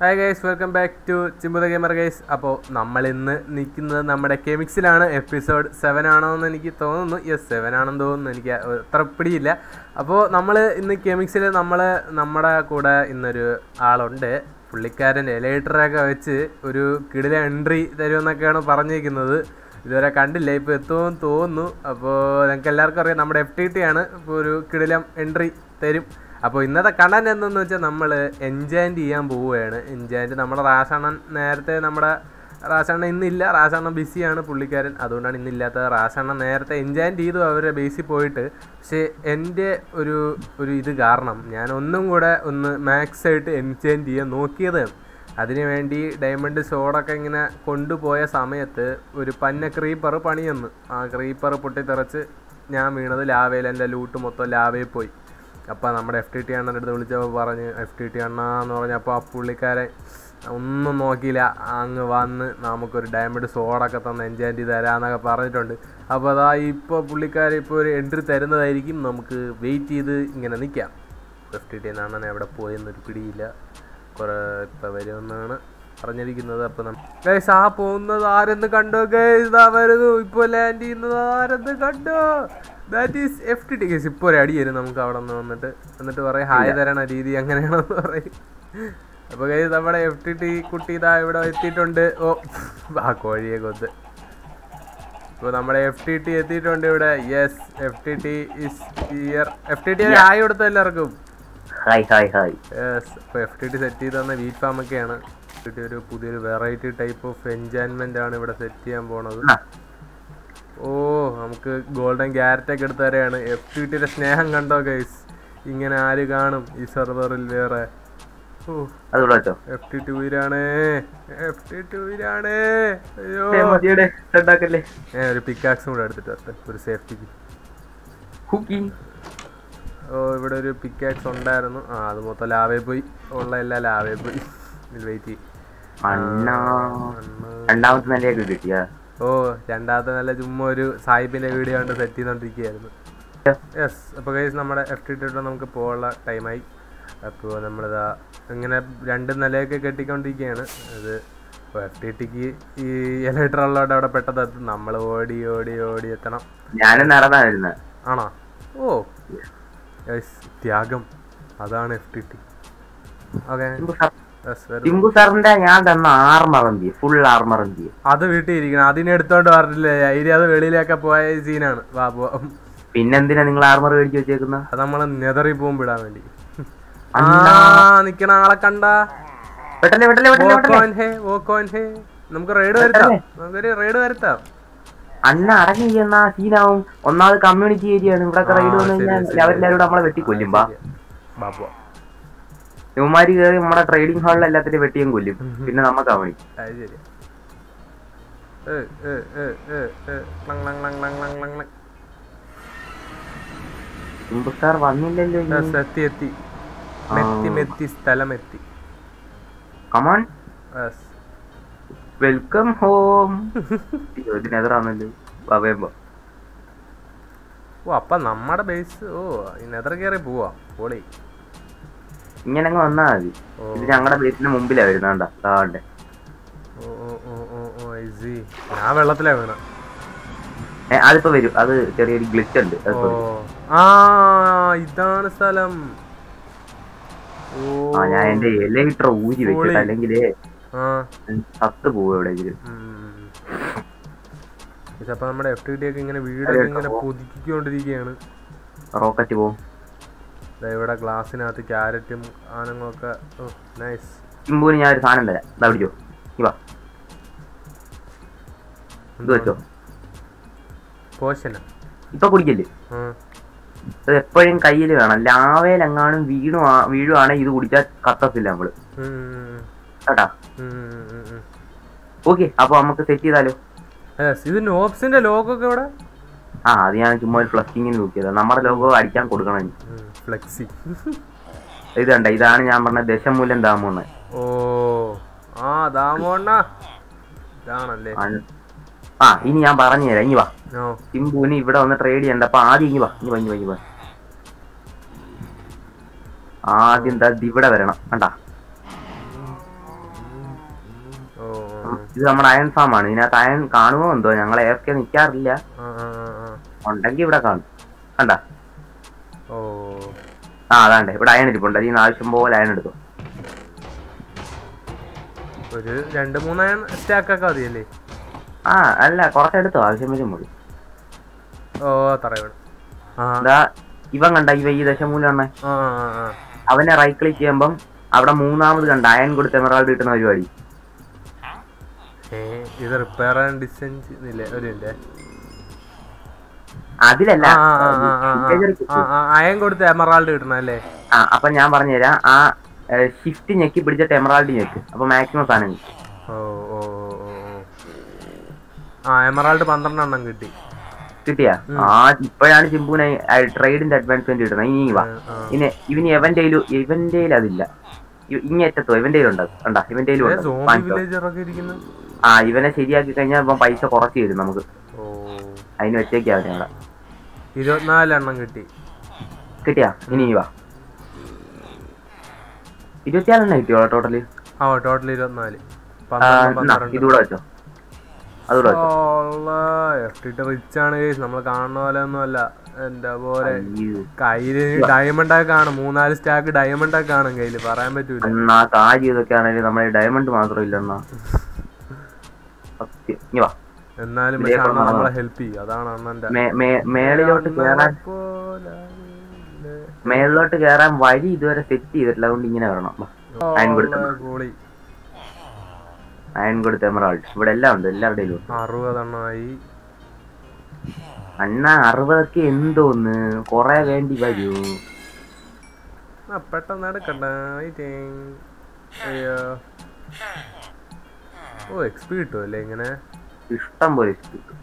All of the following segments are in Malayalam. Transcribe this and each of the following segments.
Hi guys welcome back to ചിമ്പുത ഗെയിമർ ഗൈസ് അപ്പോൾ നമ്മൾ ഇന്ന് നിൽക്കുന്നത് നമ്മുടെ കെമിക്സിലാണ് എപ്പിസോഡ് സെവൻ ആണോ എന്ന് എനിക്ക് തോന്നുന്നു യെസ് സെവൻ ആണെന്ന് തോന്നുന്നു എനിക്ക് അത്ര പിടിയില്ല അപ്പോൾ നമ്മൾ ഇന്ന് കെമിക്സിൽ നമ്മൾ നമ്മുടെ കൂടെ ഇന്നൊരു ആളുണ്ട് പുള്ളിക്കാരൻ എലൈറ്ററൊക്കെ വെച്ച് ഒരു കിടില എൻട്രി തരുമെന്നൊക്കെയാണ് പറഞ്ഞിരിക്കുന്നത് ഇതുവരെ കണ്ടില്ല ഇപ്പോൾ എത്തുമെന്ന് തോന്നുന്നു അപ്പോൾ ഞങ്ങൾക്ക് എല്ലാവർക്കും അറിയാം നമ്മുടെ എഫ് ടി ടി ആണ് ഇപ്പോൾ ഒരു കിടിലം എൻട്രി തരും അപ്പോൾ ഇന്നത്തെ കണ്ടന്റ് എന്തെന്ന് വെച്ചാൽ നമ്മൾ എൻജോയിൻ്റ് ചെയ്യാൻ പോവുകയാണ് എൻജോയിൻ്റ് നമ്മുടെ റാസണ്ണൻ നേരത്തെ നമ്മുടെ റാസണ്ണൻ ഇന്നില്ല റാസണ്ണൻ ബിസിയാണ് പുള്ളിക്കാരൻ അതുകൊണ്ടാണ് ഇന്നില്ലാത്തത് റാസണ്ണൻ നേരത്തെ എൻജോയിൻ്റ് ചെയ്തു അവരുടെ ബേസിൽ പോയിട്ട് പക്ഷേ എൻ്റെ ഒരു ഒരു ഇത് കാരണം ഞാൻ ഒന്നും കൂടെ ഒന്ന് മാക്സ് ആയിട്ട് എൻജോയിൻ്റ് ചെയ്യാൻ നോക്കിയത് അതിനു വേണ്ടി ഡയമണ്ട് ഷോഡൊക്കെ ഇങ്ങനെ കൊണ്ടുപോയ സമയത്ത് ഒരു പന്ന ക്രീപ്പർ പണിയെന്ന് ആ ക്രീപ്പർ പൊട്ടിത്തെറിച്ച് ഞാൻ വീണത് ലാവയിൽ എൻ്റെ ലൂട്ട് മൊത്തം ലാവയിൽ പോയി അപ്പോൾ നമ്മുടെ എഫ് ടി ടി അണ്ണൻ്റെ അടുത്ത് വിളിച്ചപ്പോൾ പറഞ്ഞ് എഫ് ടി ടി അണ്ണ എന്ന് പറഞ്ഞപ്പോൾ ആ പുള്ളിക്കാരൻ ഒന്നും നോക്കിയില്ല അങ്ങ് വന്ന് നമുക്കൊരു ഡയമണ്ട് സോഡൊക്കെ തന്ന് എൻജോയ് ചെയ്ത് തരാമെന്നൊക്കെ പറഞ്ഞിട്ടുണ്ട് അപ്പോൾ അതാ ഇപ്പോൾ പുള്ളിക്കാരൻ ഇപ്പോൾ ഒരു എൻട്രി തരുന്നതായിരിക്കും നമുക്ക് വെയിറ്റ് ചെയ്ത് ഇങ്ങനെ നിൽക്കാം എഫ് ടി ടി അണ്ണൻ എവിടെ പോയെന്നൊരു പിടിയില്ല കുറേ ഇപ്പം വരുമെന്നാണ് പറഞ്ഞിരിക്കുന്നത് അപ്പോൾ ഗൈസ് ആ പോകുന്നത് ആരെന്ന് കണ്ടോ ഗൈസ് ഇതാ വരുന്നു ഇപ്പോൾ ലാൻഡ് ചെയ്യുന്നത് ആരെന്ന് കണ്ടോ that is F T T guys ഇപ്പോൾ ഒരു അടി തരും നമുക്ക് അവിടെ നിന്ന് വന്നിട്ട് എന്നിട്ട് പറയും ഹായ് തരണ രീതി അങ്ങനെയാണെന്ന് പറയും അപ്പോൾ ഗൈസ് നമ്മുടെ എഫ് ടി ടി കുട്ടി ഇതാ ഇവിടെ എത്തിയിട്ടുണ്ട് ഓ ആ കോഴിയെ കൊത്ത് ഇപ്പോൾ നമ്മുടെ എഫ് ടി ടി എത്തിയിട്ടുണ്ട് ഇവിടെ yes F T T is here F T T ഒരു ഹായ് കൊടുത്ത എല്ലാവർക്കും ഹായ് ഹായ് ഹായ് യെസ് ഇപ്പോൾ എഫ് ടി ടി സെറ്റ് ചെയ്ത് തന്ന വീറ്റ് ഫാം ഒക്കെയാണ് എഫ് ടി ടി ഒരു പുതിയൊരു വെറൈറ്റി ടൈപ്പ് ഓഫ് എൻജോയ്മെന്റ് ആണ് ഇവിടെ സെറ്റ് ചെയ്യാൻ പോണത് ആ. ഓ നമുക്ക് ഗോൾഡൻ ക്യാരറ്റ് ഒക്കെ എടുത്ത് തരാണ് എഫ് ടി ടിയുടെ സ്നേഹം കണ്ടോ ഗൈസ് ഇങ്ങനെ ആര് കാണും ഈ സെർവറിൽ വേറെ ഓ അത് ഇവിടെ വെച്ചോ എഫ് ടി ടി ഉയരാണ് എഫ് ടി ടി ഉയരാണ് അയ്യോ ഏ, മതിയെടെ, ഉണ്ടാക്കല്ലേ ഞാൻ ഒരു പിക്കാക്സും കൂടെ എടുത്തിട്ട് വരട്ടെ ഒരു സേഫ്റ്റിക്ക് കുക്കിംഗ് ഓ ഇവിടെ ഒരു പിക്കാക്സ് ഉണ്ടായിരുന്നു ആ അത് മൊത്തം ലാവേ പോയി ഉള്ള എല്ലാം ലാവേ പോയി വെയിറ്റ് ചെയ്യും അണ്ണാ രണ്ടാമത്തെ നിലയൊക്കെ കിട്ടിയ ഓ രണ്ടാമത്തെ നല്ല ചുമ്മാ ഒരു സാഹിബിന്റെ വീഡിയോ കണ്ട് സെറ്റ് ചെയ്തോണ്ടിരിക്കുകയായിരുന്നു യെസ് അപ്പോൾ ഗൈസ് നമ്മുടെ എഫ് ടി ടി നമുക്ക് പോകാനുള്ള ടൈമായി അപ്പോൾ നമ്മളിതാ ഇങ്ങനെ രണ്ട് നിലയൊക്കെ കെട്ടിക്കൊണ്ടിരിക്കുകയാണ് അത് ഇപ്പോൾ എഫ് ടി ടിക്ക് ഈ എലക്ട്ര ഉള്ളതുകൊണ്ട് അവിടെ പെട്ടെന്ന് എത്തും നമ്മൾ ഓടി ഓടി ഓടി എത്തണം ഞാനും നടന്നാ വരുന്നത് ആണോ ഓ യെസ് ത്യാഗം അതാണ് F T T okay yes വരും ടിമ്പു സാറിന്റെ ഞാൻ തന്ന ആർമർ എന്ത് ചെയ്യും ഫുൾ ആർമർ എന്ത് ചെയ്യും അത് വീട്ടിൽ ഇരിക്കണം അതിനെ എടുത്തോണ്ട് പറഞ്ഞില്ലേ ഐഡിയ അത് വെളിയിലൊക്കെ പോയ സീനാണ് വാ പോവാം പിന്നെന്തിനാ നിങ്ങൾ ആർമർ മേടിച്ച് വെച്ചേക്കുന്ന അത് നമ്മള് നെതറി പോകുമ്പോ ഇടാൻ വേണ്ടി ആ അണ്ണാ. നിക്കണ ആളെ കണ്ട വെട്ടല്ലേ വെട്ടല്ലേ വെട്ടല്ലേ വെട്ടല്ലേ വോക്കോൻ ഹേ വോക്കോൻ ഹേ നമുക്ക് റൈഡ് വരുത്താം നമുക്കൊരു റൈഡ് വരുത്താം അണ്ണ അടങ്ങി എന്നാ സീനാവും ഒന്നാമത് കമ്മ്യൂണിറ്റി ഏരിയ ആണ് ഇവിടെ ആ, റൈഡ് വന്നു ശരി, കഴിഞ്ഞാൽ ശരി. അവരെല്ലാരും കൂടെ നമ്മളെ വെട്ടിക്കൊല്ലും ബാ ബാ പോവാം ഇവന്മാര് കയറി നമ്മുടെ ട്രേഡിംഗ് ഹാളിൽ എല്ലാത്തിനും വെട്ടിയും കൊല്ലും പിന്നെ നമുക്ക് അവണി അത് ശരിയാ ഏ, ഏ, ഏ, ഏ, ഏ, ക്ലങ്, ക്ലങ്, ക്ലങ്, ക്ലങ്, ക്ലങ്, ക്ലങ്, ക്ലങ്. ടിമ്പു സാർ വന്നില്ലല്ലോ Yes, എത്തി എത്തി മെത്തി മെത്തി സ്ഥലം എത്തി കമാൺ Yes. വെൽക്കം ഹോം ഇതിനെതിരാണല്ലോ പറയുമ്പോ ഓ അപ്പൊ നമ്മുടെ ബേസ് ഓ ഈ നെതർ കയറി പോവാ പൊളി ഇങ്ങനെ അങ്ങ് വന്നാ മതി ഓ. ഇത് ഞങ്ങളുടെ ബേസിന് മുമ്പിലാ വരുന്നാണ്ട താണ്ടെ ഓ ഓ ഓ ഓ ഓ easy. ഞാൻ വെള്ളത്തിലാ വീണ ഏ അതിപ്പോ വരും അത് ചെറിയൊരു ഗ്ലിച്ച് ഉണ്ട് ഓ അതിപ്പോ വരും. ആ ഇതാണ് സ്ഥലം ഓ ആ ഞാൻ എന്റെ എലൈറ്റർ ഊരി വെച്ചിട്ട് പൊളി. അല്ലെങ്കിൽ ആ സത്ത് പോവും എവിടെയെങ്കിലും ഉം. ഇത് അപ്പൊ നമ്മുടെ എഫ് ടി ടി ഒക്കെ ഇങ്ങനെ വീടൊക്കെ ഇങ്ങനെ പുതുക്കിക്കൊണ്ടിരിക്കുകയാണ് റോക്കറ്റ് പോവും ദാ ഇവിടെ ഗ്ലാസ്സിനകത്ത് ക്യാരറ്റും ആനങ്ങളൊക്കെ ഓ നൈസ് ചിമ്പൂന് ഞാൻ ഒരു സാധനം തരാം ഇതാ പിടിച്ചോ ഇവാ ഇത് വെച്ചോ പോഷന ഇപ്പൊ കുടിക്കല്ലേ ഇത് എപ്പോഴും കയ്യിൽ വേണം ലാവേലെങ്ങാനും വീണു വീഴുവാണെങ്കിൽ ഇത് കുടിച്ചാൽ കത്തത്തില്ല നമ്മള് കേട്ടാ ഓക്കെ അപ്പൊ നമുക്ക് സെറ്റ് ചെയ്താലോ ഇത് നോബ്സിന്റെ ലോഗോ ഒക്കെ ഇവിടെ ആ അത് ഞാൻ ചുമ്മാ ഒരു ഫ്ലക്കിങ്ങിന് നോക്കിയതാ നമ്മുടെ ലോഗോ അടിക്കാൻ കൊടുക്കണം ഇനി. ഫ്ലെക്സി ഇത് കണ്ട ഇതാണ് ഞാൻ പറഞ്ഞ ദശമൂലം ദാമോന്ന് ഓ ആ ദാമോണ്ണ ഇതാണല്ലേ ആ ഇനി ഞാൻ പറഞ്ഞു തരാം ഇനി വാ ഓ സിംബുവിന് ഇവിടെ വന്ന് ട്രേഡ് ചെയ്യണ്ട അപ്പൊ ആദ്യം ഇനി വാ ഇനി വാ ഇനി വാ ഇനി വാ ആദ്യം എന്താ ഇവിടെ വരണം കണ്ടാ ഇത് നമ്മുടെ അയൺ ഫാം ആണ് ഇതിനകത്ത് അയൺ കാണുമോ എന്തോ ഞങ്ങൾ എഫ് കെ നിൽക്കാറില്ല ആ ആ ആ, ആ ഉണ്ടെങ്കിൽ ഇവിടെ കാണും കണ്ട ഓ ആ അതാണ്ട് ഇവിടെ അയൺ ഇരിപ്പുണ്ട് അതിൽ നിന്ന് ആവശ്യം പോലെ അയൺ എടുക്കും ഒരു രണ്ട് മൂന്നായ സ്റ്റാക്കൊക്കെ മതിയല്ലേ ആ അല്ല കുറച്ചെടുത്തോ ആവശ്യം വരുമ്പോൾ ഓ അത്ര വേണം ആ ഇതാ ഇവൻ കണ്ട ഇവ ഈ ദശമൂലെണ്ണ ആ ആ, ആ അവനെ റൈറ്റ് ക്ലിക്ക് ചെയ്യുമ്പം അവിടെ മൂന്നാമത് കണ്ട അയൺ കൊടുത്ത് എമറാൾഡ് കിട്ടുന്ന പരിപാടി ഏ ഇത് റിപ്പയർ ആൻഡ് ഡിസൈൻ ചെയ്യുന്നില്ലേ ഒരു മിനിറ്റ് അതിലല്ല ആ ആ ആ ആ villager ആ, ആ ആ അയൻ കൊടുത്ത് എമറാൾഡ് കിട്ടണം അല്ലേ ആ അപ്പൊ ഞാൻ പറഞ്ഞുതരാം ആ ഷിഫ്റ്റ് ഞെക്കി പിടിച്ചിട്ട് എമറാൾഡ് ഞെക്ക് അപ്പൊ മാക്സിമം സാധനം കിട്ടും. ഓ ഓ ഓ, ഓ ഓ. ആ എമറാൾഡ് പന്ത്രണ്ടെണ്ണം കിട്ടി കിട്ടിയാ ആ ഇപ്പോഴാണ് ചിമ്പുവിനെ ട്രേഡിന്റെ അഡ്വാൻസ്മെന്റ് കിട്ടുന്നത് ഇനി വാ ആ. ഇനി ഇവന് എവന്റെയിലും എവന്റെയിൽ അതില്ല ഇ- ഇങ്ങേറ്റത്തോ ഇവന്റെയിലും ഉണ്ട് കണ്ടാ ഇവന്റെയിലും ഏ ഉണ്ട് സോംബി വാങ്ങിച്ചോ. വില്ലേജർ ഒക്കെ ഇരിക്കുന്നു ആ ഇവനെ ശരിയാക്കി കഴിഞ്ഞാൽ ഇപ്പം പൈസ കുറച്ച് തരും നമുക്ക് ഓ അതിന് വെച്ചേക്കാ അവനെ അവിടെ ഇരുപത്തിനാലെണ്ണം കിട്ടി കിട്ടിയാ ഇനി വാ ഇരുപത്തിയാലെണ്ണം കിട്ടിയോ ടോട്ടല് ആ ടോട്ടൽ ഇരുപത്തിനാല് ആ, പന്ത്രണ്ട് എന്നാ, പന്ത്രണ്ട് ഇതുകൂടെ വെച്ചോ അതുകൂടെ വെച്ചോ എഫ് റിച്ച് ആണ് guys. നമ്മൾ കാണുന്ന പോലെ ഒന്നും അല്ല എന്താ പോലെ അയ്യോ. കയ്യില് ഡയമണ്ട് ഒക്കെ കാണും മൂന്നാല് സ്റ്റാക്ക് ഡയമണ്ട് ഒക്കെ കാണും കയ്യില് പറയാൻ പറ്റൂല എന്നാ കാര്യം ഇതൊക്കെ ആണെങ്കിൽ നമ്മുടെ ഡയമണ്ട് മാത്രം ഇല്ലെന്നാ സത്യം ഇനി വാ എന്നാലും ഇതിലേക്ക് പക്ഷെ അണ്ണ ഒന്ന് നമ്മളെ ഹെൽപ്പ് ചെയ്യും അതാണ് അണ്ണന്റെ മേ- മേ- മേളിലോട്ട് കേറാൻ പോലായില്ലേ. മേളിലോട്ട് കേറാൻ വഴി ഇതുവരെ സെറ്റ് ചെയ്തിട്ടില്ല അതുകൊണ്ട് ഇങ്ങനെ വരണം വാ. അയൺ കൊടുത്തു ഓളെ ഗോളി അയൺ കൊടുത്ത എമറാൾഡ് ഇവിടെ എല്ലാം ഉണ്ട് എല്ലാവരുടെയും ഉണ്ട് അറുപതെണ്ണമായി അണ്ണ അറുപതൊക്കെ എന്തോന്ന് കൊറേ വേണ്ടി വരൂ ആ പെട്ടെന്ന് എടുക്കണ്ട waiting. അയ്യോ ഓ എക്സ്പി കിട്ടുമല്ലേ ഇങ്ങനെ ഇഷ്ടം പോലെ കിട്ടും.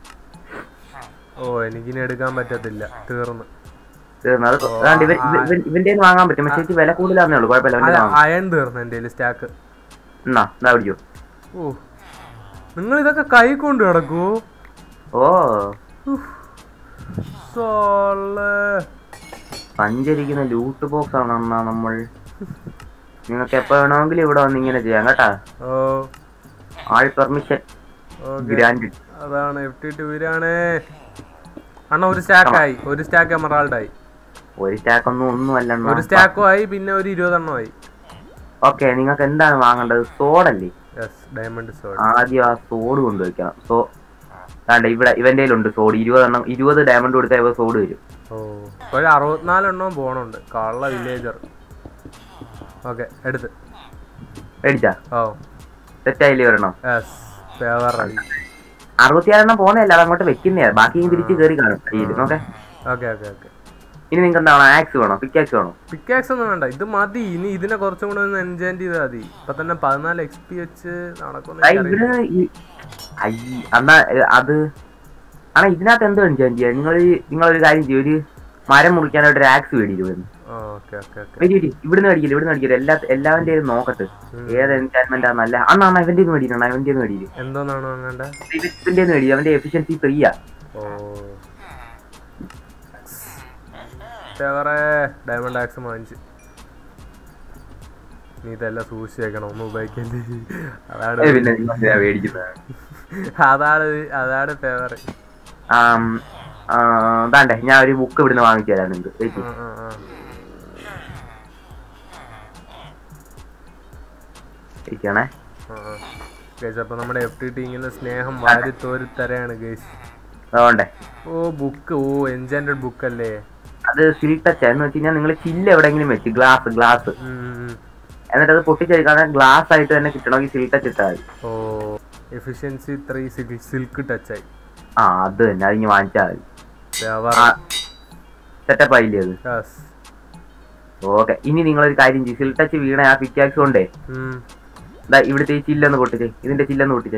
ഓ എനിക്കിനി എടുക്കാൻ പറ്റത്തില്ല തീർന്ന് തീർന്നു. അത് അതാണ്ട് ഇവൻ- ഇവൻ- ഇവൻ- ഇവന്റെ കയ്യിന്ന് വാങ്ങാൻ പറ്റും പക്ഷേ ഇത് വില കൂടുതലാന്നേ ഉള്ളൂ കുഴപ്പമില്ല അവന്റെ അല്ല വാങ്ങാം അയൺ തീർന്നു എൻ്റെ സ്റ്റാക്ക് എന്നാ ഇതാ പിടിക്കോ ഓ നിങ്ങൾ ഇതൊക്കെ കൈ കൊണ്ട് കിടക്കൂ ഓ സോള് സഞ്ചരിക്കുന്ന ലൂട്ട് ബോക്സ് ആണ് അണ്ണാ നമ്മൾ നിങ്ങൾക്ക് എപ്പോ വേണമെങ്കിലും ഇവിടെ വന്ന് ഇങ്ങനെ ചെയ്യാം കേട്ടാ ഓ ആൾ പെർമിഷൻ ഓക്കെ ഗ്രാൻഡ് അതാണ് എഫ് ടി ടൂരാണ് അണ്ണ ഒരു സ്റ്റാക്കായി ഒരു സ്റ്റാക്ക് എമറാൾഡായി ഒരു സ്റ്റാക്ക് ഒന്നും ഒന്നും ഒരു അല്ല സ്റ്റാക്കും ആയി പിന്നെ ഒരു ഇരുപതെണ്ണമായി ഓക്കെ നിങ്ങൾക്ക് എന്താണ് വാങ്ങേണ്ടത് സോഡല്ലേ യെസ് ഡയമണ്ട് സോഡ് ആദ്യം ആ സോഡ് കൊണ്ടുവയ്ക്കണം സോ വേണ്ട ഇവിടെ ഇവന്റെ ഉണ്ട് സോഡ് ഇരുപതെണ്ണം ഇരുപത് ഡയമണ്ട് കൊടുത്താൽ ഇവ സോഡ് വരും ഓ ഒരു അറുപത്തിനാലെണ്ണവും പോണുണ്ട് കള്ള വില്ലേജർ ഓക്കെ എടുത്ത് മേടിച്ചാ ഓ സെറ്റായില്ലേ വരണം യെസ് ഫേവറായി അറുപത്തിയാറെണ്ണം പോകുന്നതല്ല അത് അങ്ങോട്ട് വെക്കുന്നതാ ബാക്കി തിരിച്ച് കയറി കാണും കയ്യിൽ ഓക്കെ ഓക്കെ ഓക്കെ ഓക്കെ ഇനി നിങ്ങൾക്ക് എന്താണ് ആക്സ് വേണോ പിക്കാക്സ് വേണോ പിക്കാക്സ് ഒന്നും വേണ്ട ഇത് മതി ഇനി ഇതിനെ കുറച്ചും കൂടെ ഒന്ന് എൻജോയ് ചെയ്താൽ മതി ഇപ്പൊ തന്നെ പതിനാല് എക്സ് പി വെച്ച് നടക്കുന്ന ആ, ഇവിടെ ഈ- അയ്യ എന്നാ ഏ, അത് ആണോ ഇതിനകത്ത് എന്ത് എൻജോയ് ചെയ്യാ നിങ്ങൾ നിങ്ങളൊരു കാര്യം ചെയ്യും ഒരു മരം മുറിക്കാനായിട്ട് ഒരു ആക്സ് മേടിക്കുമായിരുന്നു ഓക്കെ ഓക്കെ ഓക്കെ വരി വരി ഇവിടുന്ന് മേടിക്കില്ല ഇവിടുന്ന് മേടിക്കില്ല എല്ലാ എല്ലാവന്റെ നോക്കട്ടെ ഏത് എൻചാൻമെന്റ് ആണെന്നല്ല അണ്ണാ അണ്ണാ ഇവന്റെ മേടിക്കണം ഇവന്റെ മേടിക്കും എന്തോന്നാണോ അങ്ങണ്ട ഇവന്റെ മേടിക്കും അവന്റെ എഫിഷ്യൻസി ഫ്രീയാ ഓ ഫേവറേ ഡയമണ്ട് ആക്സ് വാങ്ങിച്ച് നീ ഇതെല്ലാം സൂക്ഷിച്ച് വെക്കണം ഒന്നും ഉപയോഗിക്കല്ലേ അതാണ് പിന്നെ നിങ്ങൾ എന്തിനാ മേടിക്കുന്നത് അതാണ് അതാണ് ഫേവർ ആം, ആ, ദാണ്ടേ ഞാൻ ഒരു ബുക്ക് ഇവിടുന്ന് വാങ്ങിച്ചു തരാം നിങ്ങൾക്ക് വെയിറ്റ് ചെയ്യ്. ഇരിക്കണേ ഗേസ് അപ്പൊ നമ്മുടെ എഫ് ടി ടി ഇങ്ങനെ സ്നേഹം വാരി തോരി തരാണ് ഗേസ് അതുകൊണ്ടേ ഓ ബുക്ക് ഓ എൻജാൻഡ് ബുക്ക് അല്ലേ അത് സിൽ ടച്ച് എന്ന് വെച്ച് കഴിഞ്ഞാൽ നിങ്ങൾ ചില്ല് എവിടെയെങ്കിലും വെച്ച് ഗ്ലാസ് ഗ്ലാസ് ഉം, ഉം, ഉം. എന്നിട്ട് അത് പൊട്ടിച്ചെടുക്കാതെ ഗ്ലാസ് ആയിട്ട് തന്നെ കിട്ടണമെങ്കിൽ സിൽ ടച്ച് ഇട്ടാൽ മതി ഓ എഫിഷ്യൻസി ത്രീ സിൽക്ക് ടച്ചായി ആ അത് തന്നെ അതിന് വാങ്ങിച്ചാൽ മതി ഫേവർ ആ സെറ്റപ്പ് ആയില്ലേ അത് യെസ് ഓക്കെ ഇനി നിങ്ങളൊരു കാര്യം ചെയ്യും സിൽ ടച്ച് വീണ ആ പിക്കാക്സ് കൊണ്ടേ ദാ ഇവിടുത്തെ ഈ ചില്ലൊന്ന് പൊട്ടിച്ചേ ഇതിന്റെ ചില്ലൊന്ന് പൊട്ടിച്ചേ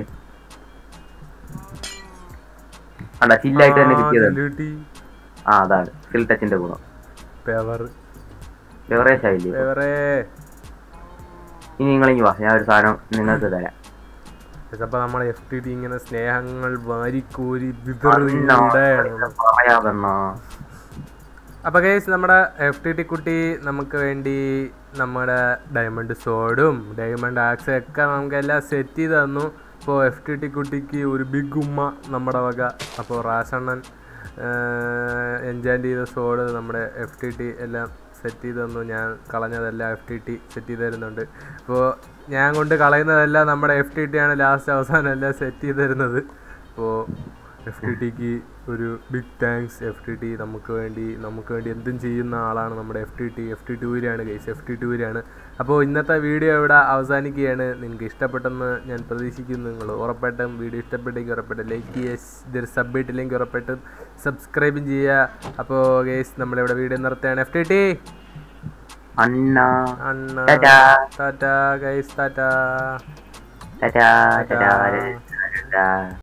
അണ്ട ചില്ലായിട്ട് തന്നെ കിട്ടിയത് ആ അതാണ് സിൽ ടച്ചിന്റെ ഗുണം ഫേവർ ബെവറേജ് ആയില്ലേ ഫേവറേ ഇനി നിങ്ങൾ ഇനി വാ ഞാൻ ഒരു സാധനം നിങ്ങൾക്ക് തരാം അപ്പൊ നമ്മളെ എഫ് ടി ടി ഇങ്ങനെ സ്നേഹങ്ങൾ വാരിക്കോരി അണ്ണാ, വിതറിയിടാണ് പറയാതെണ്ണാ. അപ്പൊ ഗൈസ് നമ്മുടെ എഫ് ടി ടി കുട്ടി നമുക്ക് വേണ്ടി നമ്മുടെ ഡയമണ്ട് സോഡും ഡയമണ്ട് ആക്സും ഒക്കെ നമുക്ക് എല്ലാം സെറ്റ് ചെയ്ത് തന്നു അപ്പോൾ എഫ് ടി ടി കുട്ടിക്ക് ഒരു ബിഗ് ഉമ്മ നമ്മുടെ വക അപ്പോൾ റാസണ്ണൻ എൻജാൻഡ് ചെയ്ത സോഡ് നമ്മുടെ എഫ് ടി ടി എല്ലാം സെറ്റ് ചെയ്ത് തന്നു ഞാൻ കളഞ്ഞതെല്ലാം എഫ് ടി ടി സെറ്റ് ചെയ്ത് തരുന്നുണ്ട് അപ്പോൾ ഞാൻ കൊണ്ട് കളയുന്നതെല്ലാം നമ്മുടെ എഫ് ടി ടി ആണ് ലാസ്റ്റ് അവസാനം എല്ലാം സെറ്റ് ചെയ്ത് തരുന്നത് അപ്പോൾ എഫ് ടി ടിക്ക് ഒരു big thanks F T T നമുക്ക് വേണ്ടി നമുക്ക് വേണ്ടി എന്തും ചെയ്യുന്ന ആളാണ് നമ്മുടെ F T T F T ടൂരാണ് ഗൈസ് എഫ് ടി ടൂരാണ് അപ്പോൾ ഇന്നത്തെ വീഡിയോ ഇവിടെ അവസാനിക്കുകയാണ് നിങ്ങൾക്ക് ഇഷ്ടപ്പെട്ടെന്ന് ഞാൻ പ്രതീക്ഷിക്കുന്നു നിങ്ങൾ ഉറപ്പായിട്ടും വീഡിയോ ഇഷ്ടപ്പെട്ടെങ്കിൽ ഉറപ്പായിട്ടും ലൈക്ക് ചെയ്യുക ഇതൊരു സബ് ഇട്ടില്ലെങ്കിൽ ഉറപ്പായിട്ടും സബ്സ്ക്രൈബും ചെയ്യുക അപ്പോൾ ഗൈസ് നമ്മളിവിടെ വീഡിയോ നിർത്തുകയാണ് എഫ് ടി ടി അണ്ണ അണ്ണ ടാറ്റാ. ടാറ്റ ഗൈസ് ടാറ്റ ടാറ്റാ ടാറ്റാ ടാറ്റാ